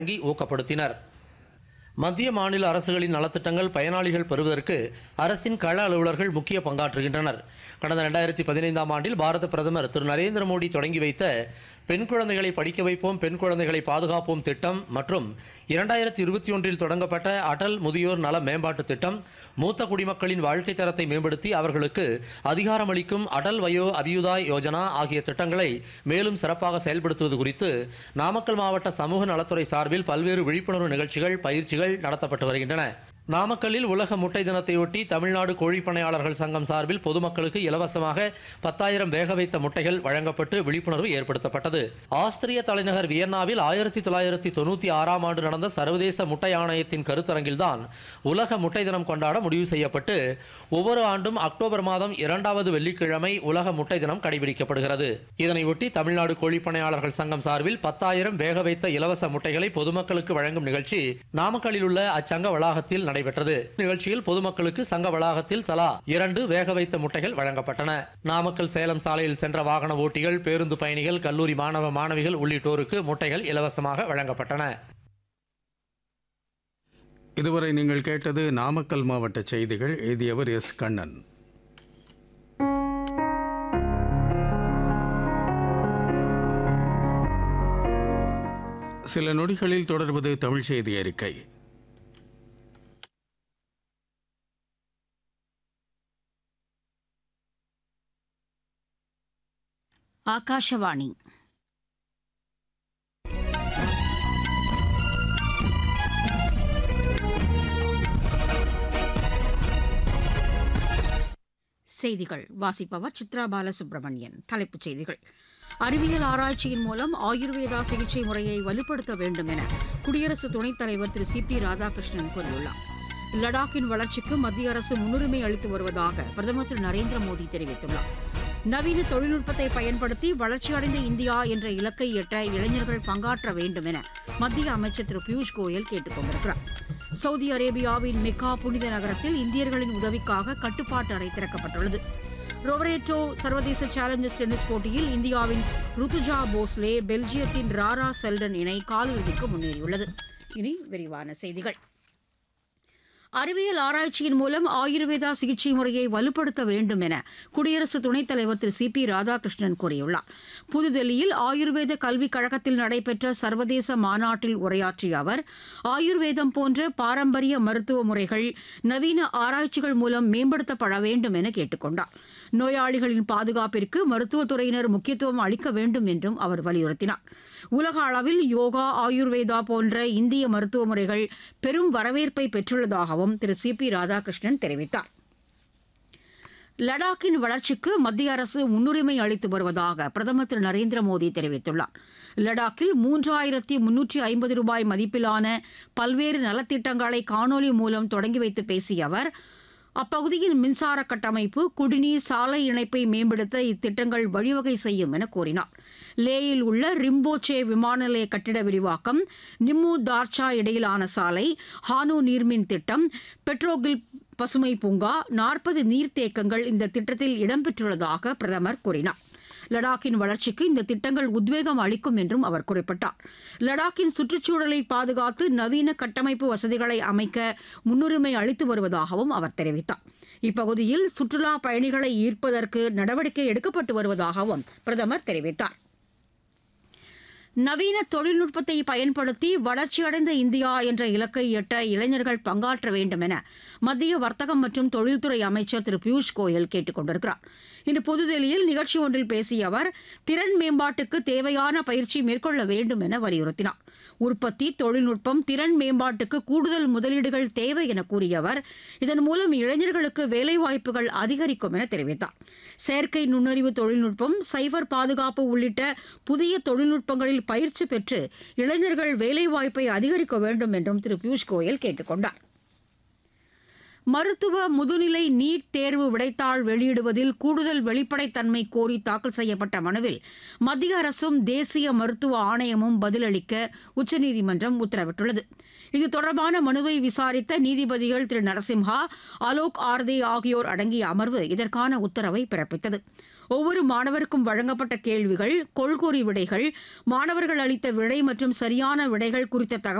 வழங்கி ஊக்கப்படுத்தினர் மத்திய மாநில அரசுகளின் நலத்திட்டங்கள் பயனாளிகள் பெறுவதற்கு அரசின் கள அலுவலர்கள் முக்கிய பங்காற்றுகின்றனர் கடந்த ரெண்டாயிரத்தி பதினைந்தாம் ஆண்டில் பாரத பிரதமர் திரு நரேந்திர மோடி தொடங்கி வைத்த பெண் குழந்தைகளை படிக்க வைப்போம் பெண் குழந்தைகளை பாதுகாப்போம் திட்டம் மற்றும் இரண்டாயிரத்தி இருபத்தி ஒன்றில் தொடங்கப்பட்ட அடல் முதியோர் நல மேம்பாட்டு திட்டம் மூத்த குடிமக்களின் வாழ்க்கை தரத்தை மேம்படுத்தி அவர்களுக்கு அதிகாரமளிக்கும் அடல் வயோ அபியுதாய் யோஜனா ஆகிய திட்டங்களை மேலும் சிறப்பாக செயல்படுத்துவது குறித்து நாமக்கல் மாவட்ட சமூக நலத்துறை சார்பில் பல்வேறு விழிப்புணர்வு நிகழ்ச்சிகள் பயிற்சிகள் நடத்தப்பட்டு வருகின்றன நாமக்கல்லில் உலக முட்டை தினத்தையொட்டி தமிழ்நாடு கோழிப்பனையாளர்கள் சங்கம் சார்பில் பொதுமக்களுக்கு இலவசமாக பத்தாயிரம் வேக வைத்த முட்டைகள் வழங்கப்பட்டு விழிப்புணர்வு ஏற்படுத்தப்பட்டது ஆஸ்திரிய தலைநகர் வியன்னாவில் ஆயிரத்தி தொள்ளாயிரத்தி தொண்ணூற்றி ஆறாம் ஆண்டு நடந்த சர்வதேச முட்டை ஆணையத்தின் கருத்தரங்கில்தான் உலக முட்டை தினம் கொண்டாட முடிவு செய்யப்பட்டு ஒவ்வொரு ஆண்டும் அக்டோபர் மாதம் இரண்டாவது வெள்ளிக்கிழமை உலக முட்டை தினம் கடைபிடிக்கப்படுகிறது இதனையொட்டி தமிழ்நாடு கோழிப்பனையாளர்கள் சங்கம் சார்பில் பத்தாயிரம் வேக வைத்த இலவச முட்டைகளை பொதுமக்களுக்கு வழங்கும் நிகழ்ச்சி நாமக்கல்லில் உள்ள அச்சங்க வளாகத்தில் நடைபெற்றது நிகழ்ச்சியில் பொதுமக்களுக்கு சங்க வளாகத்தில் தலா இரண்டு வேக வைத்த முட்டைகள் வழங்கப்பட்டன நாமக்கல் சேலம் சாலையில் சென்ற வாகன ஓட்டிகள் பேருந்து பயணிகள் கல்லூரி மாணவ மாணவிகள் உள்ளிட்டோருக்கு முட்டைகள் இலவசமாக வழங்கப்பட்டன இதுவரை நீங்கள் கேட்டது நாமக்கல் மாவட்ட செய்திகள் எழுதியவர் எஸ் கண்ணன் சில நொடிகளில் தொடர்வது தமிழ் செய்தி அறிக்கை ಆಕಾಶವಾಣಿ செய்திகள் வாசிப்பவர் சித்ரா பாலசுப்ரமணியன் தலைப்புச் செய்திகள் அறிவியல் ஆராய்ச்சியின் மூலம் ஆயுர்வேதா சிகிச்சை முறையை வலுப்படுத்த வேண்டும் என குடியரசு துணைத் தலைவர் திரு சி பி ராதாகிருஷ்ணன் கூறியுள்ளார் லடாக்கின் வளர்ச்சிக்கு மத்திய அரசு முன்னுரிமை அளித்து வருவதாக பிரதமர் திரு நரேந்திர மோடி தெரிவித்துள்ளார் நவீன தொழில்நுட்பத்தை பயன்படுத்தி வளர்ச்சியடைந்த இந்தியா என்ற இலக்கை எட்ட இளைஞர்கள் பங்காற்ற வேண்டும் என மத்திய அமைச்சர் திரு பியூஷ் கோயல் கேட்டுக் கொண்டிருக்கிறார் சவுதி அரேபியாவின் மெக்கா புனித நகரத்தில் இந்தியர்களின் உதவிக்காக கட்டுப்பாட்டு அறை திறக்கப்பட்டுள்ளது ரொவரேட்டோ சர்வதேச சேலஞ்சர்ஸ் டென்னிஸ் போட்டியில் இந்தியாவின் ருத்துஜா போஸ்லே பெல்ஜியத்தின் ராரா செல்டன் இணை காலிறுதிக்கு முன்னேறியுள்ளது இனி விரிவான செய்திகள் அறிவியல் ஆராய்ச்சியின் மூலம் ஆயுர்வேதா சிகிச்சை முறையை வலுப்படுத்த வேண்டும் என குடியரசு துணைத் தலைவர் திரு சி பி ராதாகிருஷ்ணன் கூறியுள்ளார் புதுதில்லியில் ஆயுர்வேத கல்விக் கழகத்தில் நடைபெற்ற சர்வதேச மாநாட்டில் உரையாற்றிய அவர் ஆயுர்வேதம் போன்ற பாரம்பரிய மருத்துவ முறைகள் நவீன ஆராய்ச்சிகள் மூலம் மேம்படுத்தப்பட வேண்டும் என கேட்டுக் கொண்டார் நோயாளிகளின் பாதுகாப்பிற்கு மருத்துவத்துறையினர் முக்கியத்துவம் அளிக்க வேண்டும் என்றும் அவர் வலியுறுத்தினார் உலக அளவில் யோகா ஆயுர்வேதா போன்ற இந்திய மருத்துவ முறைகள் பெரும் வரவேற்பை பெற்றுள்ளதாகவும் திரு சி பி ராதாகிருஷ்ணன் தெரிவித்தார் லடாக்கின் வளர்ச்சிக்கு மத்திய அரசு முன்னுரிமை அளித்து வருவதாக பிரதமர் திரு நரேந்திர மோடி தெரிவித்துள்ளார் லடாக்கில் மூன்றாயிரத்தி முன்னூற்றி ஐம்பது ரூபாய் மதிப்பிலான பல்வேறு நலத்திட்டங்களை காணொலி மூலம் தொடங்கி வைத்து பேசிய அவர் அப்பகுதியின் மின்சார கட்டமைப்பு குடிநீர் சாலை இணைப்பை மேம்படுத்த இத்திட்டங்கள் வழிவகை செய்யும் என கூறினார் லேயில் உள்ள ரிம்போச்சே விமான நிலைய கட்டிட விரிவாக்கம் நிம்மு தார்ச்சா இடையிலான சாலை ஹானு நீர்மின் திட்டம் பெட்ரோகில் பசுமை பூங்கா நாற்பது நீர்த்தேக்கங்கள் இந்த திட்டத்தில் இடம்பெற்றுள்ளதாக பிரதமர் கூறினார் லடாக்கின் வளர்ச்சிக்கு இந்த திட்டங்கள் உத்வேகம் அளிக்கும் என்றும் அவர் குறிப்பிட்டார் லடாக்கின் சுற்றுச்சூழலை பாதுகாத்து நவீன கட்டமைப்பு வசதிகளை அமைக்க முன்னுரிமை அளித்து வருவதாகவும் அவர் தெரிவித்தார் இப்பகுதியில் சுற்றுலா பயணிகளை ஈர்ப்பதற்கு நடவடிக்கை எடுக்கப்பட்டு வருவதாகவும் பிரதமர் தெரிவித்தார் நவீன தொழில்நுட்பத்தை பயன்படுத்தி வளர்ச்சியடைந்த இந்தியா என்ற இலக்கை எட்ட இளைஞர்கள் பங்காற்ற வேண்டும் என மத்திய வர்த்தகம் மற்றும் தொழில்துறை அமைச்சர் திரு பியூஷ் கோயல் கேட்டுக் கொண்டிருக்கிறார் இன்று புதுதில்லியில் நிகழ்ச்சி ஒன்றில் பேசிய அவர் திறன் மேம்பாட்டுக்கு தேவையான பயிற்சி மேற்கொள்ள வேண்டும் என வலியுறுத்தினார் உற்பத்தி தொழில்நுட்பம் திறன் மேம்பாட்டுக்கு கூடுதல் முதலீடுகள் தேவை என கூறிய அவர் இதன் மூலம் இளைஞர்களுக்கு வேலைவாய்ப்புகள் அதிகரிக்கும் என தெரிவித்தார் செயற்கை நுண்ணறிவு தொழில்நுட்பம் சைபர் பாதுகாப்பு உள்ளிட்ட புதிய தொழில்நுட்பங்களில் பயிற்சி பெற்று இளைஞர்கள் வேலைவாய்ப்பை அதிகரிக்க வேண்டும் என்றும் திரு பியூஷ் கோயல் கேட்டுக் கொண்டார் மருத்துவ முதுநிலை நீட் தேர்வு விடைத்தாள் வெளியிடுவதில் கூடுதல் வெளிப்படைத்தன்மை கோரி தாக்கல் செய்யப்பட்ட மனுவில் மத்திய அரசும் தேசிய மருத்துவ ஆணையமும் பதிலளிக்க உச்சநீதிமன்றம் உத்தரவிட்டுள்ளது இது தொடர்பான மனுவை விசாரித்த நீதிபதிகள் திரு நரசிம்ஹா அலோக் ஆர்தே ஆகியோர் அடங்கிய அமர்வு இதற்கான உத்தரவை பிறப்பித்தது ஒவ்வொரு மாணவருக்கும் வழங்கப்பட்ட கேள்விகள் கொள்கூறி விடைகள் மாணவர்கள் அளித்த விடை மற்றும் சரியான விடைகள் குறித்த தகவல்